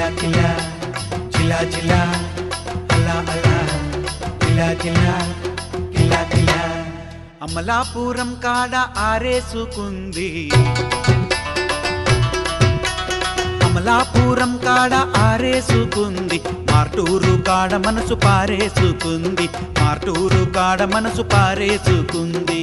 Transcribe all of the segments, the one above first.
చిలా చిలా చిలా అలా అలా చిలా చిలా కిలా కిలా అమలాపురం కాడ ఆరేసుకుంది అమలాపురం కాడ ఆరేసుకుంది మార్టూరు కాడ మనసు పారేసుకుంది మార్టూరు కాడ మనసు పారేసుకుంది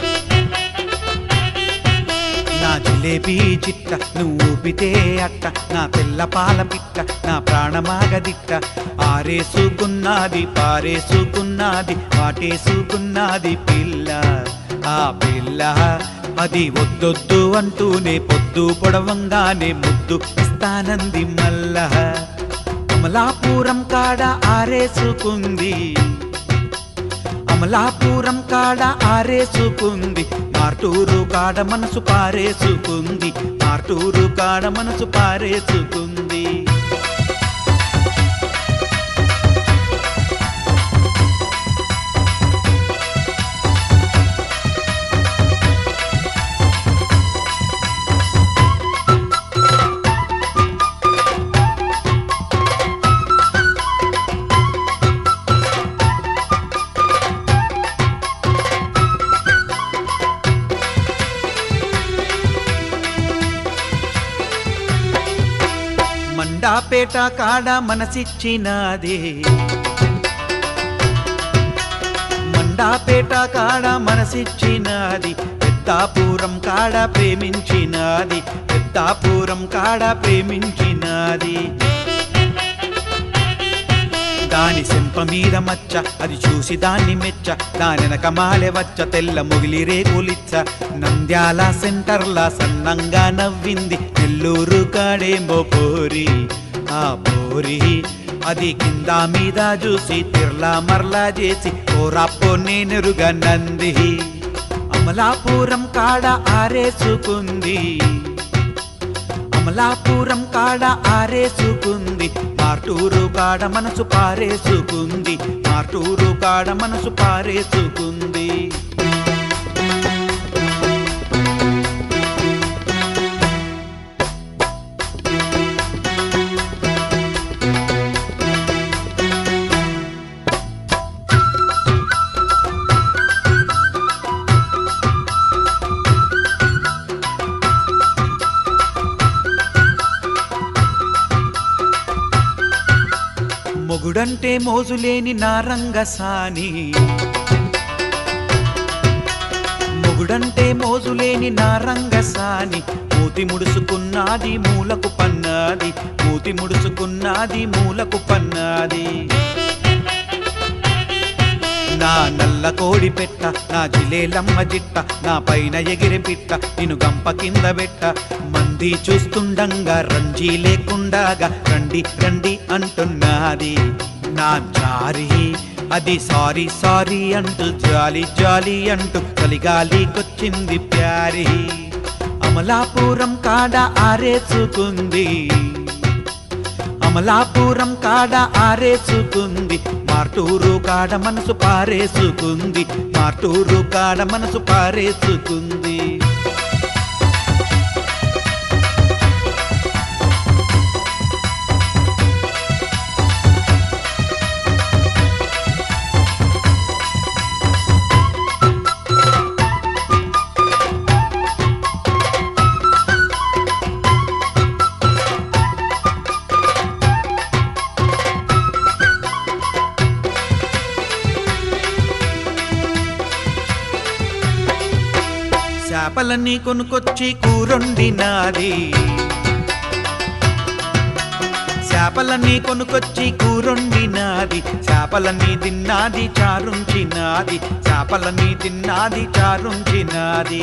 నా జిలేబీ చిట్ట నువ్వు ఊపితే అట్ట నా తెల్ల పాల పిట్ట నా ప్రాణమాగదిట్ట ఆరేసుకున్నది పారేసుకున్నది వాటేసుకున్నది పిల్ల ఆ పిల్ల అది వద్దొద్దు అంటూనే పొద్దు పొడవంగానే ముద్దు ఇస్తానంది మల్ల అమలాపురం కాడ ఆరేసుకుంది అమలాపురం కాడ ఆరేసుకుంది మార్టూరు కాడ మనసు పారేసుకుంది మార్టూరు కాడ మనసు పారేసుకుంది మండాపేట కాడ మనసిచ్చినది మండాపేట కాడ మనసిచ్చినది పెద్దాపురం కాడ ప్రేమించినది పెద్దాపురం కాడ ప్రేమించినది దాని సెంప మీద మచ్చ అది చూసి దాన్ని మెచ్చ దానెనక మాలె వచ్చ తెల్ల ముగిలి రేకులిచ్చ నంద్యాల సెంటర్లా సన్నంగా నవ్వింది నెల్లూరు కాడేమో పోరి ఆ పోరి అది కింద మీద చూసి తిర్లా మర్లా చేసి ఓరాప్పో నేనెరుగా నంది అమలాపురం కాడ ఆరేసుకుంది అమలాపురం కాడ ఆరేసుకుంది మార్టూరు కాడ మనసు పారేసుకుంది మార్టూరు కాడ మనసు పారేసుకుంది మొగుడంటే మోజులేని నారంగసాని మొగుడంటే మోజులేని నారంగసాని మూతి ముడుసుకున్నది మూలకు పన్నాది మూతి ముడుసుకున్నది మూలకు పన్నాది నా నల్ల కోడి పెట్ట నా జిలేలమ్మ జిట్ట నా పైన ఎగిరి పిట్ట నిన్ను గంప కింద పెట్ట మంది చూస్తుండంగా రంజీ లేకుండాగా రండి రండి అంటున్నది నా జారి అది సారీ సారీ అంటూ జాలి జాలి అంటూ కలిగాలికొచ్చింది ప్యారి అమలాపురం కాడ ఆరేసుకుంది అమలాపురం కాడ ఆరేసుకుంది మార్టూరు కాడ మనసు పారేసుకుంది మార్టూరు కాడ మనసు పారేసుకుంది చేపలన్నీ కొనుకొచ్చి కూరొండినాది చేపలన్నీ కొనుకొచ్చి కూరొండినాది చేపలన్నీ తిన్నాది చారుంచినాది చేపలన్నీ తిన్నాది చారుంచినాది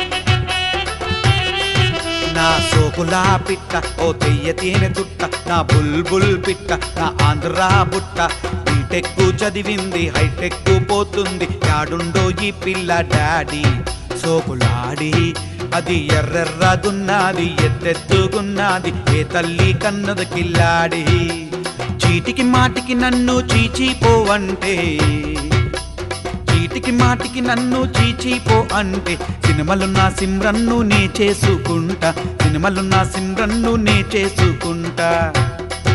నా సోకులా పిట్ట ఓ తెయ్య తేనె తుట్ట నా బుల్బుల్ పిట్ట నా ఆంధ్రా బుట్ట బీటెక్కు చదివింది హైటెక్కు పోతుంది యాడుండో ఈ పిల్ల డాడీ సోకులాడి అది ఎర్రెర్రగున్నది ఎత్తెత్తుకున్నది ఏ తల్లి కన్నది కిల్లాడి చీటికి మాటికి నన్ను చీచిపోవంటే చీటికి మాటికి నన్ను చీచిపో అంటే సినిమలు నా సిమ్రన్ను నే చేసుకుంటా సినిమలు నా సిమ్రన్ను నే చేసుకుంటా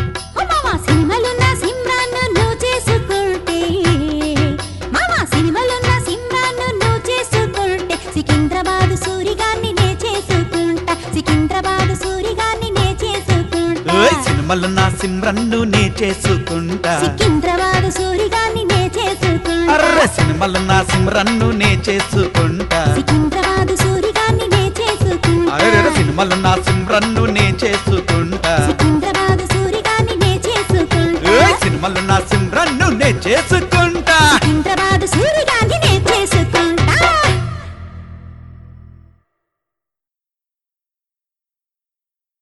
సినిమాలున్న సిమ్రాన్ నువ్వు చేసుకుంటే మామా సినిమాలున్న సిమ్రాన్ నువ్వు చేసుకుంటే సికింద్రాబాద్ సూరిగాన్ని నే చేసుకుంటా సికింద్రాబాద్ సూరిగాన్ని నే చేసుకుంటా ఓయ్ సినిమాలో నా సిమ్రన్ను నే చేసుకుంటా సికింద్రాబాద్ సూరిగాన్ని నే చేసుకుంటా అర్రె సినిమాలో నా సిమ్రన్ను నే చేసుకుంటా సికింద్రాబాద్ సూరిగాన్ని నే చేసుకుంటా అరే సినిమాలో నా సిమ్రన్ను నే చేసుకుంటా సికింద్రాబాద్ సూరిగాన్ని నే చేసుకుంటా ఓయ్ సినిమాలో నా సిమ్రన్ను నే చేసుకుంటా